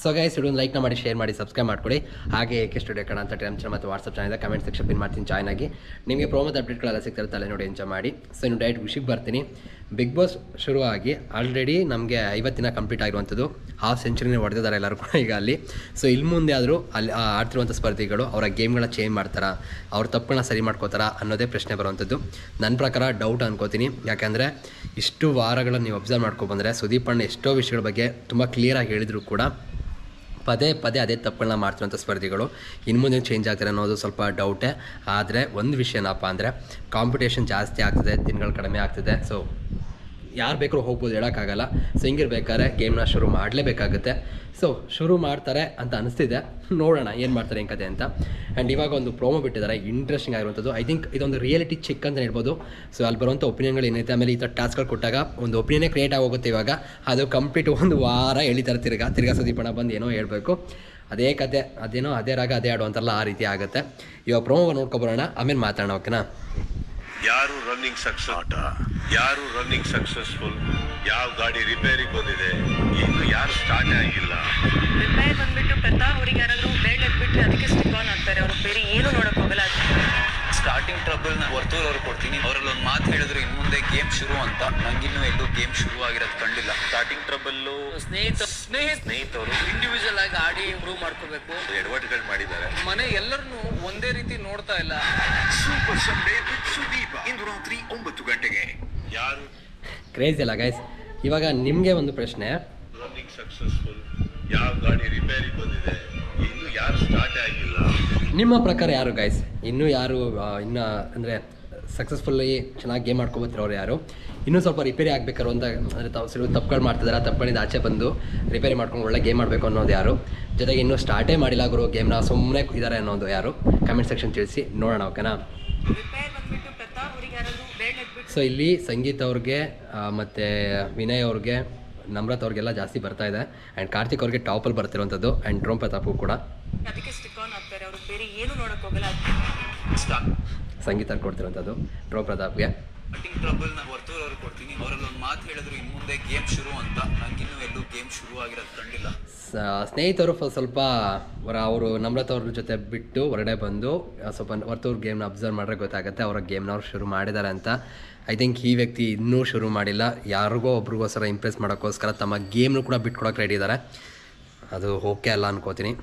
So guys ಇಡೊಂದು ಲೈಕ್ನ ಮಾಡಿ share ಮಾಡಿ subscribe ಮಾಡ್ಕೊಳ್ಳಿ ಹಾಗೆ ಏಕೆ ಸ್ಟುಡಿಯೋ ಕಣ ಅಂತ ಟೆಲಿಗ್ರಾಮ್ ಚಾನಲ್ ಮತ್ತು WhatsApp channel comment section pin ಮಾಡ್ತೀನಿ ಜಾಯ್ನ್ ಆಗಿ ನಿಮಗೆ ಪ್ರೋಮೋದ ಅಪ್ಡೇಟ್ಗಳೆಲ್ಲ ಸಿಗ್ತಾರೆ ತಲೆ ನೋಡಿ ಎಂಜಾಯ್ ಮಾಡಿ ಸೊ ಇನ್ನು ಡೈರೆಕ್ಟ್ ವಿಷಯಕ್ಕೆ ಬರ್ತೀನಿ ಬಿಗ್ ಬಾಸ್ ಶುರುವಾಗಿ ಆಲ್ರೆಡಿ ನಮಗೆ ಐವತ್ತಿನ ಕಂಪ್ಲೀಟ್ ಆಗಿರುವಂಥದ್ದು ಹಾಫ್ ಸೆಂಚುರಿನೇ ಹೊಡೆದಿದ್ದಾರೆ ಎಲ್ಲರೂ ಕೂಡ ಈಗ ಅಲ್ಲಿ ಸೊ ಇಲ್ಲಿ ಮುಂದೆ ಆದರೂ ಅಲ್ಲಿ ಆ ಆಡ್ತಿರುವಂಥ ಸ್ಪರ್ಧಿಗಳು ಅವರ ಗೇಮ್ಗಳನ್ನ ಚೇಂಜ್ ಮಾಡ್ತಾರಾ ಅವ್ರ ತಪ್ಪುಗಳನ್ನ ಸರಿ ಮಾಡ್ಕೋತಾರಾ ಅನ್ನೋದೇ ಪ್ರಶ್ನೆ ಬರುವಂಥದ್ದು ನನ್ನ ಪ್ರಕಾರ ಡೌಟ್ ಅನ್ಕೋತೀನಿ ಯಾಕೆಂದರೆ ಇಷ್ಟು ವಾರಗಳನ್ನು ನೀವು ಅಬ್ಸರ್ವ್ ಮಾಡ್ಕೊಬಂದರೆ ಸುದೀಪ್ ಅಣ್ಣ ಎಷ್ಟೋ ವಿಷಯಗಳ ಬಗ್ಗೆ ತುಂಬ ಕ್ಲಿಯರಾಗಿ ಹೇಳಿದ್ರು ಕೂಡ ಪದೇ ಪದೇ ಅದೇ ತಪ್ಪುಗಳನ್ನ ಮಾಡ್ತಿರೋಂಥ ಸ್ಪರ್ಧಿಗಳು ಇನ್ನು ಮುಂದೆ ಚೇಂಜ್ ಆಗ್ತಾರೆ ಅನ್ನೋದು ಸ್ವಲ್ಪ ಡೌಟೇ ಆದರೆ ಒಂದು ವಿಷಯ ಏನಪ್ಪ ಅಂದರೆ ಕಾಂಪಿಟೇಷನ್ ಜಾಸ್ತಿ ಆಗ್ತದೆ ದಿನಗಳು ಕಡಿಮೆ ಆಗ್ತದೆ ಸೊ ಯಾರು ಬೇಕಾದ್ರೂ ಹೋಗ್ಬೋದು ಹೇಳೋಕ್ಕಾಗಲ್ಲ ಸೊ ಹಿಂಗಿರ್ಬೇಕಾದ್ರೆ ಗೇಮ್ನ ಶುರು ಮಾಡಲೇಬೇಕಾಗುತ್ತೆ ಸೊ ಶುರು ಮಾಡ್ತಾರೆ ಅಂತ ಅನಿಸ್ತಿದೆ ನೋಡೋಣ ಏನು ಮಾಡ್ತಾರೆ ಏನು ಕತೆ ಅಂತ ಆ್ಯಂಡ್ ಇವಾಗ ಒಂದು ಪ್ರೋಮೋ ಬಿಟ್ಟಿದ್ದಾರೆ ಇಂಟ್ರೆಸ್ಟಿಂಗ್ ಆಗಿರುವಂಥದ್ದು ಐ ಥಿಂಕ್ ಇದೊಂದು ರಿಯಾಲಿಟಿ ಚೆಕ್ ಅಂತ ಹೇಳ್ಬೋದು ಸೊ ಅಲ್ಲಿ ಬರುವಂಥ ಒಪಿನಿಯನ್ಗಳು ಏನೈತೆ ಆಮೇಲೆ ಈ ಥರ ಟಾಸ್ಕ್ಗಳು ಕೊಟ್ಟಾಗ ಒಂದು ಒಪಿನಿಯನ್ನೇ ಕ್ರಿಯೇಟ್ ಆಗೋಗುತ್ತೆ ಇವಾಗ ಅದು ಕಂಪ್ಲೀಟ್ ಒಂದು ವಾರ ಎಳಿತಾರೆ ತಿರ್ಗಾ ತಿರ್ಗಾ ಸುದೀಪಣ್ಣ ಬಂದು ಏನೋ ಹೇಳಬೇಕು ಅದೇ ಕತೆ ಅದೇನೋ ಅದೇ ರಾಗ ಅದೇ ಆಡು ಅಂತಾರಲ್ಲ ಆ ರೀತಿ ಆಗುತ್ತೆ ಇವಾಗ ಪ್ರೋಮೋ ನೋಡ್ಕೊಬರೋಣ ಆಮೇಲೆ ಮಾತಾಡೋಣ ಓಕೆನಾ ಯಾರು ರನ್ನಿಂಗ್ ಸಕ್ಸಸ್ ಆಟ ಯಾರು ರನ್ನಿಂಗ್ ಸಕ್ಸಸ್ಫುಲ್ ಯಾವ ಗಾಡಿ ರಿಪೇರಿಗೆ ಬಂದಿದೆ ಇನ್ನು ಯಾರು ಸ್ಟಾರ್ಟ್ ಆಗಿಲ್ಲ ರಿಪೇರ್ ಬಂದ್ಬಿಟ್ಟು ಪ್ರತಾಪ್ ಅವ್ರಿಗೆ ಯಾರಾದ್ರೂ ಬೇಡ ಬಿಟ್ರೆ ಅದಕ್ಕೆ ಸ್ಟಿಕ್ ಆನ್ ಆಗ್ತಾರೆ ಅವ್ರು ಬೇರೆ ಏನು ನೋಡಕ್ ಹೋಗಲ್ಲ ಸ್ಟಾರ್ಟಿಂಗ್ ಟ್ರಬಲ್ ನಾನು ವರ್ತೂರ್ ಅವ್ರು ಕೊಡ್ತೀನಿ ಅವರಲ್ಲಿ ಒಂದು ಮಾತು ಹೇಳಿದ್ರು ಇನ್ನು ಮುಂದೆ ಗೇಮ್ ಶುರು ಅಂತ ನಂಗಿನ್ನೂ ಎಲ್ಲೂ ಗೇಮ್ ಶುರು ಆಗಿರೋದು ಕಂಡಿಲ್ಲ ಸ್ಟಾರ್ಟಿಂಗ್ ಟ್ರಬಲ್ಲು ಸ್ನೇಹಿತ ಸ್ನೇಹಿತ ಸ್ನೇಹಿತರು ಇಂಡಿವಿಜುವಲ್ ಆಗಿ ಆಡಿ ಇಂಪ್ರೂವ್ ಮಾಡ್ಕೋಬೇಕು ಎಡವಟ್ಗಳು ಮಾಡಿದ್ದಾರೆ ಮನೆ ಎಲ್ಲರನ್ನು ಒಂದೇ ರೀತಿ ನೋಡ್ತಾ ಇಲ್ಲ ಸೂಪರ್ ಸಂಡೇ ವಿತ್ ಸುದೀಪ ಇಂದು ರಾತ್ರಿ ಒಂಬತ್ತು ಗಂಟೆಗೆ ಯಾರು ಕ್ರೇಜಿ ಅಲ್ಲ ಗೈಸ್ ಇವಾಗ ನಿಮಗೆ ಒಂದು ಪ್ರಶ್ನೆ ರನ್ನಿಂಗ್ ಸಕ್ಸಸ್ಫುಲ್ ಯಾವ ಗಾಡಿ ರಿಪೇರಿಗೆ ಬಂದಿದೆ ಇನ್ನು ಯಾರು ಸ್ಟಾರ್ಟ್ ಆಗಿಲ್ಲ ನಿಮ್ಮ ಪ್ರಕಾರ ಯಾರು ಗೈಸ್ ಇನ್ನೂ ಯಾರು ಆ, ಇನ್ನು ಅಂದರೆ ಸಕ್ಸಸ್ಫುಲ್ಲಿ ಚೆನ್ನಾಗಿ ಗೇಮ್ ಮಾಡ್ಕೊಬತ್ತಿರೋರು ಯಾರು ಇನ್ನೂ ಸ್ವಲ್ಪ ರಿಪೇರಿ ಆಗಬೇಕಾರು ಅಂತ ಅಂದರೆ ತಾವು ಸಿಲು ತಪ್ಪುಗಳು ಮಾಡ್ತಿದ್ದಾರೆ ಆ ತಪ್ಪುಗಳಿಂದ ಆಚೆ ಬಂದು ರಿಪೇರಿ ಮಾಡ್ಕೊಂಡು ಒಳ್ಳೆ ಗೇಮ್ ಮಾಡಬೇಕು ಅನ್ನೋದು ಯಾರು ಜೊತೆಗೆ ಇನ್ನೂ ಸ್ಟಾರ್ಟೇ ಮಾಡಿಲ್ಲ ಗುರು ಗೇಮ್ನ ಸುಮ್ಮನೆ ಇದ್ದಾರೆ ಅನ್ನೋದು ಯಾರು ಕಮೆಂಟ್ ಸೆಕ್ಷನ್ ತಿಳಿಸಿ ನೋಡೋಣ ಓಕೆನಾ ರಿಪೇರ್ ಬಂದ್ಬಿಟ್ಟು ಪ್ರತಾಪ್ ಅವ್ರಿಗೆ ಯಾರಾದ್ರೂ ಬೇಡ ಬಿಟ್ರೆ ಸೊ ಇಲ್ಲಿ ಸಂಗೀತ್ ಅವ್ರಿಗೆ ಮತ್ತು ವಿನಯ್ ಅವ್ರಿಗೆ ನಮ್ರತ್ ಅವ್ರಿಗೆಲ್ಲ ಜಾಸ್ತಿ ಬರ್ತಾ ಇದೆ ಆ್ಯಂಡ್ ಕಾರ್ತಿಕ್ ಅವ್ರಿಗೆ ಟಾಪಲ್ಲಿ ಬರ್ತಿರುವಂಥದ್ದು ಆ್ಯಂಡ್ ಡ್ರೋಮ್ ಪ್ರತಾಪು ಕೂಡ ಅದಕ್ಕೆ ಸ್ಟಿಕ್ ಆನ್ ಆಗ್ತಾರೆ ಅವ್ರು ಬೇರೆ ಏನು ನೋಡಕ್ ಹೋಗಲ್ಲ ಸಂಗೀತ ಕೊಡ್ತಿರುವಂಥದ್ದು ಡ್ರೋಮ್ ಪ್ರತಾಪ್ಗೆ ಸ್ಟಾರ್ಟಿಂಗ್ ಟ್ರಬಲ್ ನಾನು ವರ್ತೂರ್ ಅವ್ರು ಕೊಡ್ತೀನಿ ಅವರಲ್ಲಿ ಒಂದು ಮಾತು ಹೇಳಿದ್ರು ಇನ್ನು ಮುಂದೆ ಗೇಮ್ ಶುರು ಅಂತ ನಂಗಿನ್ನೂ ಎಲ್ಲೂ ಗೇಮ್ ಶುರು ಆಗಿರೋದು ಕಂಡಿಲ್ಲ ಸ- ಸ್ನೇಹಿತರು ಫ- ಸ್ವಲ್ಪ ಅವರ- ಅವರು ನಮ್ರತ್ ಅವ್ರ ಜೊತೆ ಬಿಟ್ಟು ಹೊರಗಡೆ ಬಂದು ಆ, ಸ್ವಲ್ಪ ಹೊರತವ್ರ ಗೇಮ್ನ ಅಬ್ಸರ್ವ್ ಮಾಡ್ರೆ ಗೊತ್ತಾಗುತ್ತೆ ಅವರ ಗೇಮ್ನ ಅವ್ರು ಶುರು ಮಾಡಿದ್ದಾರೆ ಅಂತ ಐ ಥಿಂಕ್ ಈ ವ್ಯಕ್ತಿ ಇನ್ನೂ ಶುರು ಮಾಡಿಲ್ಲ ಯಾರಿಗೋ ಒಬ್ರಿಗೋಸ್ಕರ ಇಂಪ್ರೆಸ್ ಮಾಡೋಕ್ಕೋಸ್ಕರ ತಮ್ಮ ಗೇಮ್ನು ಕೂಡ ಬಿಟ್ಕೊಡೋಕೆ ರೆಡಿ ಇದ್ದಾರೆ ಅದು ಓಕೆ ಅಲ್ಲ ಅನ್ಕೋತೀನಿ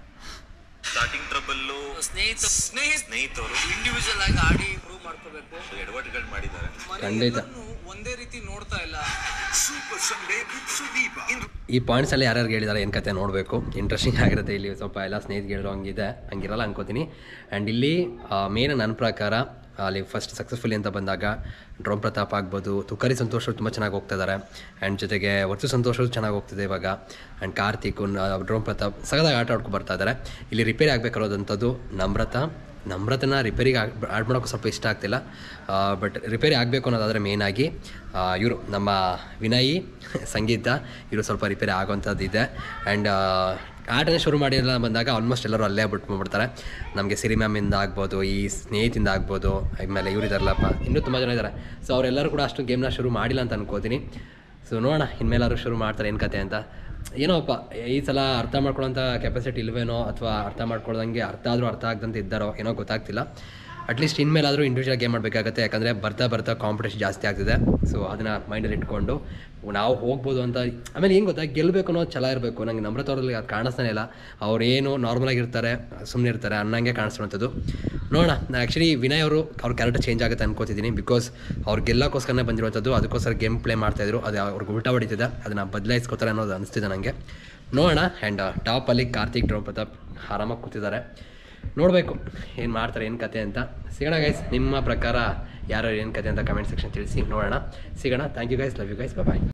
ಸ್ಟಾರ್ಟಿಂಗ್ ಟ್ರಬಲ್ಲು ಸ್ನೇಹಿತ ಸ್ನೇಹಿತ ಸ್ನೇಹಿತರು ಇಂಡಿವಿಜುವಲ್ ಆಗಿ ಆಡಿ ಇಂಪ್ರೂವ್ ಮಾಡ್ಕೋಬೇಕು ಎಡವಟ್ಗಳು ಮಾಡಿದ್ದಾರೆ ಮನೆ ಖಂಡಿತ. ಎಲ್ಲರನ್ನು ಒಂದೇ ರೀತಿ ನೋಡ್ತಾ ಇಲ್ಲ ಸೂಪರ್ ಸಂಡೇ ವಿತ್ ಸುದೀಪ ಇಂದು ಈ ಪಾಯಿಂಟ್ಸ್ ಎಲ್ಲ ಯಾರ್ಯಾರು ಹೇಳಿದ್ದಾರೆ ಏನು ಕತೆ ನೋಡಬೇಕು ಇಂಟ್ರೆಸ್ಟಿಂಗ್ ಆಗಿರುತ್ತೆ ಇಲ್ಲಿ ಸ್ವಲ್ಪ ಎಲ್ಲ ಸ್ನೇಹಿತರು ಹಂಗಿದೆ ಹಂಗಿರಲ್ಲ ಅನ್ಕೋತೀನಿ ಆ್ಯಂಡ್ ಇಲ್ಲಿ ಮೇನ್ ನನ್ನ ಪ್ರಕಾರ ಅಲ್ಲಿ ಫಸ್ಟ್ ಸಕ್ಸಸ್ಫುಲಿ ಅಂತ ಬಂದಾಗ ಡ್ರೋಮ್ ಪ್ರತಾಪ್ ಆಗ್ಬೋದು ತುಕರಿ ಸಂತೋಷ್ ತುಂಬ ಚೆನ್ನಾಗಿ ಹೋಗ್ತಾ ಇದ್ದಾರೆ ಆ್ಯಂಡ್ ಜೊತೆಗೆ ವರ್ತು ಸಂತೋಷ್ ಚೆನ್ನಾಗಿ ಹೋಗ್ತಿದೆ ಇವಾಗ ಆ್ಯಂಡ್ ಕಾರ್ತಿಕ್ ಡ್ರೋಮ್ ಪ್ರತಾಪ್ ಸಗದಾಗಿ ಆಟ ಆಡ್ಕೊಂಡು ಬರ್ತಾ ಇದ್ದಾರೆ ಇಲ್ಲಿ ರಿಪೇರಿ ಆಗಬೇಕಾಗಿರೋದಂಥದ್ದು ನಮ್ರತ ನಮ್ರತನ ರಿಪೇರಿಗೆ ಆಡ್ ಮಾಡೋಕೆ ಸ್ವಲ್ಪ ಇಷ್ಟ ಆಗ್ತಿಲ್ಲ ಬಟ್ ರಿಪೇರಿ ಆಗಬೇಕು ಅನ್ನೋದಾದರೆ ಮೇಯ್ನಾಗಿ ಇವರು ನಮ್ಮ ವಿನಯಿ ಸಂಗೀತ ಇವರು ಸ್ವಲ್ಪ ರಿಪೇರಿ ಆಗೋವಂಥದ್ದು ಇದೆ ಆ್ಯಂಡ್ ಆಟನೇ ಶುರು ಮಾಡಿಲ್ಲ ಬಂದಾಗ ಆಲ್ಮೋಸ್ಟ್ ಎಲ್ಲರೂ ಅಲ್ಲೇ ಬಿಟ್ಕೊಂಡ್ಬಿಡ್ತಾರೆ ನಮಗೆ ಸಿರಿ ಮ್ಯಾಮಿಂದ ಆಗ್ಬೋದು ಈ ಸ್ನೇಹಿತಿಂದ ಆಗ್ಬೋದು ಆಮೇಲೆ ಇವ್ರು ಇದಾರಲ್ಲಪ್ಪ ಇನ್ನೂ ತುಂಬ ಜನ ಇದ್ದಾರೆ ಸೊ ಅವರೆಲ್ಲರೂ ಕೂಡ ಅಷ್ಟು ಗೇಮ್ನ ಶುರು ಮಾಡಿಲ್ಲ ಅಂತ ಅನ್ಕೋತೀನಿ ಸೊ ನೋಡೋಣ ಇನ್ಮೇಲಾದ್ರು ಶುರು ಮಾಡ್ತಾರೆ ಏನು ಕತೆ ಅಂತ ಏನೋಪ್ಪ ಈ ಸಲ ಅರ್ಥ ಮಾಡ್ಕೊಳ್ಳೋಂಥ ಕೆಪಾಸಿಟಿ ಇಲ್ವೇನೋ ಅಥವಾ ಅರ್ಥ ಮಾಡ್ಕೊಳ್ದಂಗೆ ಅರ್ಥ ಆದರೂ ಅರ್ಥ ಆಗ್ದಂತೆ ಇದ್ದಾರೋ ಏನೋ ಗೊತ್ತಾಗ್ತಿಲ್ಲ ಅಟ್ಲೀಸ್ಟ್ ಇನ್ಮೇಲಾದರೂ ಇಂಡಿವಿಜುವಲ್ ಗೇಮ್ ಮಾಡಬೇಕಾಗತ್ತೆ ಯಾಕಂದರೆ ಬರ್ತಾ ಬರ್ತಾ ಕಾಂಪಿಟೇಷನ್ ಜಾಸ್ತಿ ಆಗ್ತಿದೆ ಸೊ ಅದನ್ನು ಮೈಂಡಲ್ಲಿ ಇಟ್ಕೊಂಡು ನಾವು ಹೋಗ್ಬೋದು ಅಂತ ಆಮೇಲೆ ಏನು ಗೊತ್ತಾ ಗೆಲ್ಲಬೇಕು ಅನ್ನೋ ಛಲ ಇರಬೇಕು ನಂಗೆ ನಮ್ರತವ್ರಲ್ಲಿ ಅದು ಕಾಣಿಸ್ತಾನೆ ಇಲ್ಲ ಅವ್ರೇನು ನಾರ್ಮಲಾಗಿ ಇರ್ತಾರೆ ಸುಮ್ಮನೆ ಇರ್ತಾರೆ ಅನ್ನಂಗೆ ಕಾಣಿಸ್ತಿರೋಂಥದ್ದು ನೋಡೋಣ ಆ್ಯಕ್ಚುಲಿ ವಿನಯ್ ಅವರು ಅವ್ರ ಕ್ಯಾರೆಕ್ಟರ್ ಚೇಂಜ್ ಆಗುತ್ತೆ ಅನ್ಕೋತಿದ್ದೀನಿ ಬಿಕಾಸ್ ಅವ್ರು ಗೆಲ್ಲಕ್ಕೋಸ್ಕರನೇ ಬಂದಿರುವಂಥದ್ದು ಅದಕ್ಕೋಸ್ಕರ ಗೇಮ್ ಪ್ಲೇ ಮಾಡ್ತಾಯಿದ್ರು ಅದು ಅವ್ರಿಗೆ ಉಲ್ಟಾ ಹೊಡಿತಿದೆ ಅದನ್ನು ಬದಲಾಯಿಸ್ಕೋತಾರೆ ಅನ್ನೋದು ಅನಿಸ್ತಿದೆ ನನಗೆ ನೋಡೋಣ ಆ್ಯಂಡ್ ಟಾಪಲ್ಲಿ ಕಾರ್ತಿಕ್ ಡ್ರೋಮ್ ಪ್ರತಾಪ್ ಆರಾಮಾಗಿ ಕೂತಿದ್ದಾರೆ ನೋಡಬೇಕು ಏನು ಮಾಡ್ತಾರೆ ಏನು ಕತೆ ಅಂತ ಸಿಗೋಣ ಗೈಸ್ ನಿಮ್ಮ ಪ್ರಕಾರ ಯಾರು ಏನು ಕತೆ ಅಂತ ಕಮೆಂಟ್ ಸೆಕ್ಷನ್ ತಿಳಿಸಿ ನೋಡೋಣ ಸಿಗೋಣ thank you guys love you guys bye